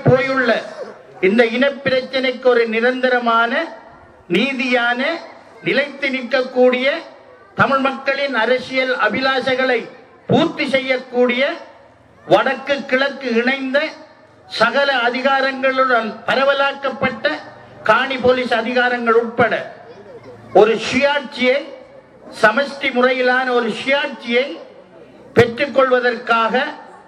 போயுள்ள இந்த இனப்பிரச்சனைக்கு ஒரு நிரந்தரமான நீதியான நிலைத்து நிற்கக்கூடிய தமிழ் மக்களின் அரசியல் அபிலாஷைகளை பூர்த்தி செய்யக்கூடிய வடக்கு கிழக்கு இணைந்த சகல அதிகாரங்களுடன் பரவலாக்கப்பட்ட காணி போலீஸ் அதிகாரங்கள் உட்பட ஒரு சுயாட்சியை சமஷ்டி முறையிலான ஒரு சுயாட்சியை பெற்றுக்கொள்வதற்காக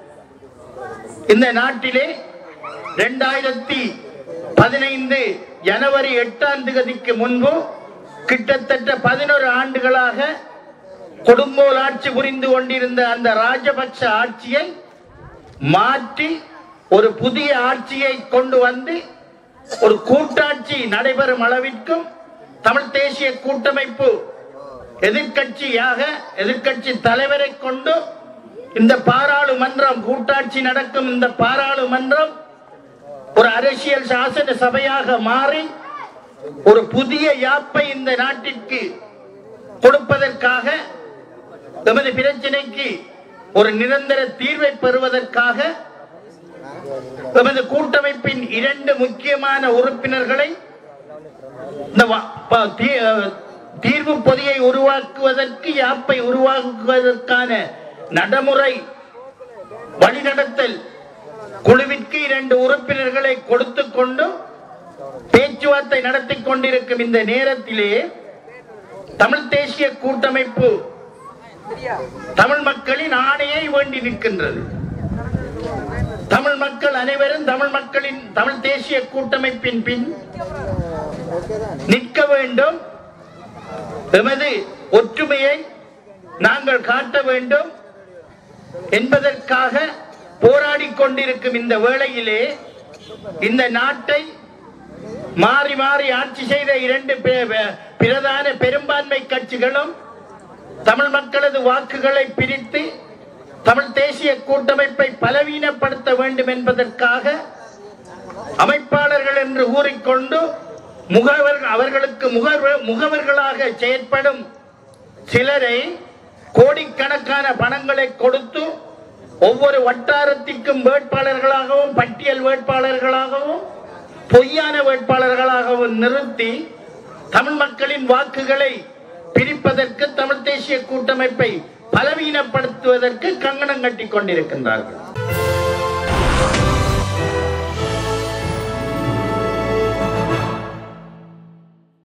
இந்த நாட்டிலே இரண்டாயிரத்தி பதினைந்து ஜனவரி எட்டாம் தேதிக்கு முன்பு கிட்டத்தட்ட பதினோரு ஆண்டுகளாக கொடுங்கோல் ஆட்சி புரிந்து கொண்டிருந்த அந்த ராஜபக்ஷ ஆட்சியை மாற்றி ஒரு புதிய ஆட்சியை கொண்டு வந்து ஒரு கூட்டாட்சி நடைபெறும் அளவிற்கும் தமிழ் தேசிய கூட்டமைப்பு எதிர்க்கட்சியாக எதிர்க்கட்சி தலைவரை கொண்டு இந்த பாராளுமன்றம் கூட்டாட்சி நடக்கும் இந்த பாராளுமன்றம் ஒரு அரசியல் சாசன சபையாக மாறி ஒரு புதிய யாப்பை இந்த நாட்டிற்கு கொடுப்பதற்காக எமது பிரச்சனைக்கு ஒரு நிரந்தர தீர்வை பெறுவதற்காக எமது கூட்டமைப்பின் இரண்டு முக்கியமான உறுப்பினர்களை இந்த வ- ப- தீ- அஹ், தீர்வு பொதியை உருவாக்குவதற்கு யாப்பை உருவாக்குவதற்கான நடைமுறை வழிநடத்தல் குழுவிற்கு இரண்டு உறுப்பினர்களை கொடுத்து கொண்டு பேச்சுவார்த்தை நடத்தி கொண்டிருக்கும் இந்த நேரத்திலே தமிழ் தேசிய கூட்டமைப்பு தமிழ் மக்களின் ஆணையை வேண்டி நிற்கின்றது தமிழ் மக்கள் அனைவரும் தமிழ் மக்களின் தமிழ் தேசிய கூட்டமைப்பின் பின் நிற்க வேண்டும் எமது ஒற்றுமையை நாங்கள் காட்ட வேண்டும் என்பதற்காக போராடிக் கொண்டிருக்கும் இந்த வேளையிலே இந்த நாட்டை மாறி மாறி ஆட்சி செய்த இரண்டு பே- பே- பிரதான பெரும்பான்மை கட்சிகளும் தமிழ் மக்களது வாக்குகளை பிரித்து தமிழ் தேசிய கூட்டமைப்பை பலவீனப்படுத்த வேண்டும் என்பதற்காக அமைப்பாளர்கள் என்று கூறிக்கொண்டு முகவர் அவர்களுக்கு முகவர் முகவர்களாக செயற்படும் சிலரை கோடிக்கணக்கான பணங்களை கொடுத்து ஒவ்வொரு வட்டாரத்திற்கும் வேட்பாளர்களாகவும் பட்டியல் வேட்பாளர்களாகவும் பொய்யான வேட்பாளர்களாகவும் நிறுத்தி தமிழ் மக்களின் வாக்குகளை பிரிப்பதற்கு தமிழ் தேசிய கூட்டமைப்பை பலவீனப்படுத்துவதற்கு கங்கணம் கட்டிக் கொண்டிருக்கின்றார்கள்